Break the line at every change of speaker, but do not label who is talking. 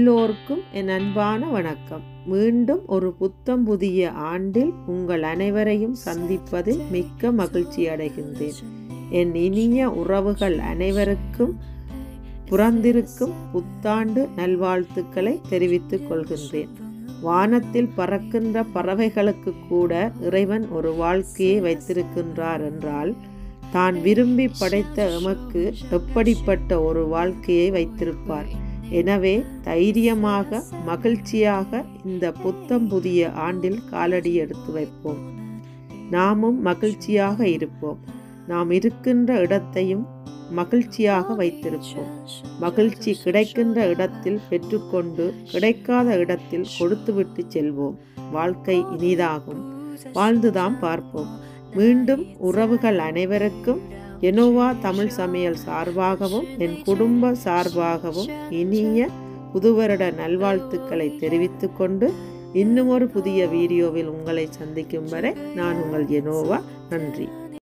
எல்லோருக்கும் என் அன்பான வணக்கம் மீண்டும் ஒரு புத்தம் புதிய ஆண்டில் உங்கள் அனைவரையும் சந்திப்பதில் மிக்க மகிழ்ச்சி அடைகின்றேன் என் இனிய உறவுகள் அனைவருக்கும் புறந்திருக்கும் புத்தாண்டு நல்வாழ்த்துக்களை தெரிவித்துக் கொள்கின்றேன் வானத்தில் பறக்கின்ற பறவைகளுக்கு கூட இறைவன் ஒரு வாழ்க்கையை வைத்திருக்கின்றார் என்றால் தான் விரும்பி படைத்த எமக்கு எப்படிப்பட்ட ஒரு வாழ்க்கையை வைத்திருப்பார் எனவே தைரியமாக மகிழ்ச்சியாக இந்த புத்தம் புதிய ஆண்டில் காலடி எடுத்து வைப்போம் நாமும் மகிழ்ச்சியாக இருப்போம் நாம் இருக்கின்ற இடத்தையும் மகிழ்ச்சியாக வைத்திருப்போம் மகிழ்ச்சி கிடைக்கின்ற இடத்தில் பெற்றுக்கொண்டு கிடைக்காத இடத்தில் கொடுத்துவிட்டு செல்வோம் வாழ்க்கை இனிதாகும் வாழ்ந்துதான் பார்ப்போம் மீண்டும் உறவுகள் அனைவருக்கும் எனோவா தமிழ் சமையல் சார்பாகவும் என் குடும்ப சார்பாகவும் இனிய புதுவருட நல்வாழ்த்துக்களை தெரிவித்துக் கொண்டு இன்னும் ஒரு புதிய வீடியோவில் உங்களை சந்திக்கும் வரை நான் உங்கள் எனோவா நன்றி